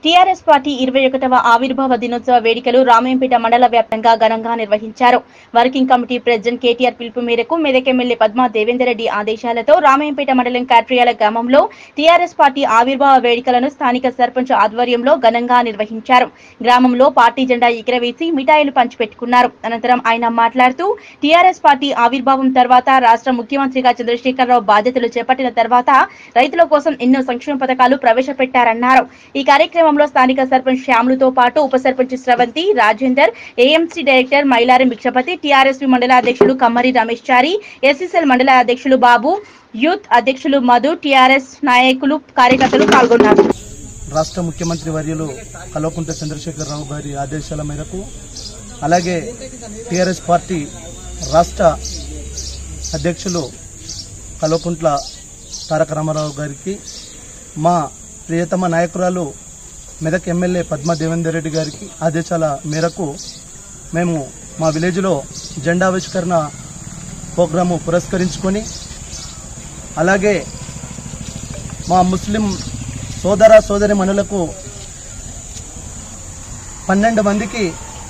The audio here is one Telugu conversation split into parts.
టీఆర్ఎస్ పార్టీ ఇరవై ఒకటవ ఆవిర్భావ దినోత్సవ వేడుకలు రామాయంపేట మండల వ్యాప్తంగా ఘనంగా నిర్వహించారు వర్కింగ్ కమిటీ ప్రెసిడెంట్ కేటీఆర్ పిలుపు మేరకు మెదక్ ఎమ్మెల్యే పద్మా దేవేందర్ రెడ్డి ఆదేశాలతో రామాయంపేట మండలం కాట్రియాల గ్రామంలో టీఆర్ఎస్ పార్టీ ఆవిర్భావ వేడుకలను స్థానిక సర్పంచ్ ఆధ్వర్యంలో ఘనంగా నిర్వహించారు గ్రామంలో పార్టీ జెండా ఎగురవేసి మిఠాయిలు పంచిపెట్టుకున్నారు అనంతరం ఆయన మాట్లాడుతూ టీఆర్ఎస్ పార్టీ ఆవిర్భావం తర్వాత రాష్ట్ర ముఖ్యమంత్రిగా చంద్రశేఖరరావు బాధ్యతలు చేపట్టిన తర్వాత రైతుల కోసం ఎన్నో సంక్షేమ పథకాలు ప్రవేశపెట్టారన్నారు ఈ కార్యక్రమంలో స్థానిక సర్పంచ్ శ్యాములతో పాటు ఉప సర్పంచ్ స్రవంతి రాజేందర్ ఏఎంసీ డైరెక్టర్ మైలారం భిక్షపతి టీఆర్ఎస్పీ మండల అధ్యక్షులు కమ్మరి రమేష్ చారి ఎస్ఎస్ఎల్ మండల అధ్యక్షులు బాబు యూత్ అధ్యక్షులు మధు టీఆర్ఎస్ నాయకులు కార్యకర్తలు పాల్గొన్నారు రాష్ట్ర ముఖ్యమంత్రి వర్యులు కల్వకుంట్ల చంద్రశేఖరరావు గారి ఆదేశాల మేరకు అలాగే టీఆర్ఎస్ పార్టీ రాష్ట్ర అధ్యక్షులు కల్వకుంట్ల తారక రామారావు గారికి మా ప్రియతమ నాయకురాలు మెదక్ ఎమ్మెల్యే పద్మా దేవేందర్ రెడ్డి గారికి ఆదేశాల మేరకు మేము మా విలేజ్లో జెండావిష్కరణ ప్రోగ్రాము పురస్కరించుకొని అలాగే మా ముస్లిం సోదర సోదరి మనులకు పన్నెండు మందికి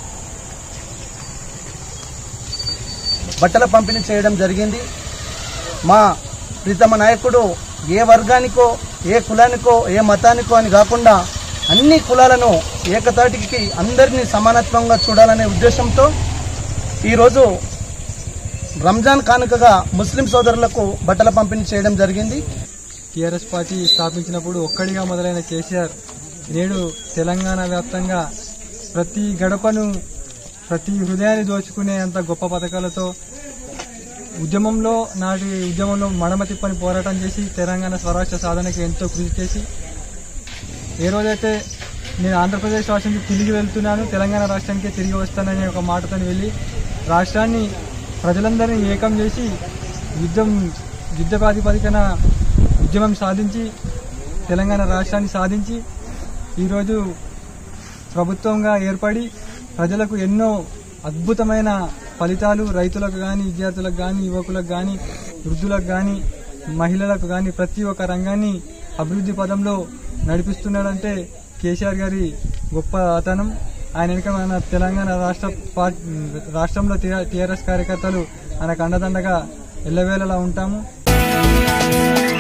బట్టల పంపిణీ చేయడం జరిగింది మా ప్రీతమ నాయకుడు ఏ వర్గానికో ఏ కులానికో ఏ మతానికో అని కాకుండా అన్ని కులాలను ఏకతాటికి అందరినీ సమానత్వంగా చూడాలనే ఉద్దేశంతో ఈరోజు రంజాన్ కానుకగా ముస్లిం సోదరులకు బట్టల పంపిణీ చేయడం జరిగింది టీఆర్ఎస్ పార్టీ స్థాపించినప్పుడు ఒక్కడిగా మొదలైన కేసీఆర్ నేడు తెలంగాణ వ్యాప్తంగా ప్రతి గడపను ప్రతి హృదయాన్ని దోచుకునే అంత గొప్ప పథకాలతో ఉద్యమంలో నాటి ఉద్యమంలో మడమ తిప్పని పోరాటం చేసి తెలంగాణ స్వరాష్ట్ర సాధనకి ఎంతో కృషి చేసి ఏ రోజైతే నేను ఆంధ్రప్రదేశ్ రాష్ట్రానికి తిరిగి వెళ్తున్నాను తెలంగాణ రాష్ట్రానికి తిరిగి వస్తాననే ఒక మాటతో వెళ్ళి రాష్ట్రాన్ని ప్రజలందరినీ ఏకం చేసి యుద్ధం యుద్ధ ప్రాతిపదికన ఉద్యమం సాధించి తెలంగాణ రాష్ట్రాన్ని సాధించి ఈరోజు ప్రభుత్వంగా ఏర్పడి ప్రజలకు ఎన్నో అద్భుతమైన ఫలితాలు రైతులకు కానీ విద్యార్థులకు కానీ యువకులకు కానీ వృద్ధులకు కానీ మహిళలకు కానీ ప్రతి ఒక్క రంగాన్ని అభివృద్ధి పదంలో నడిపిస్తున్నాడంటే కేసీఆర్ గారి గొప్ప అతనం ఆయన వెనుక మన తెలంగాణ రాష్ట్ర పార్టీ రాష్ట్రంలో టీఆర్ఎస్ కార్యకర్తలు ఆయనకు అండదండగా ఎల్లవేళలా ఉంటాము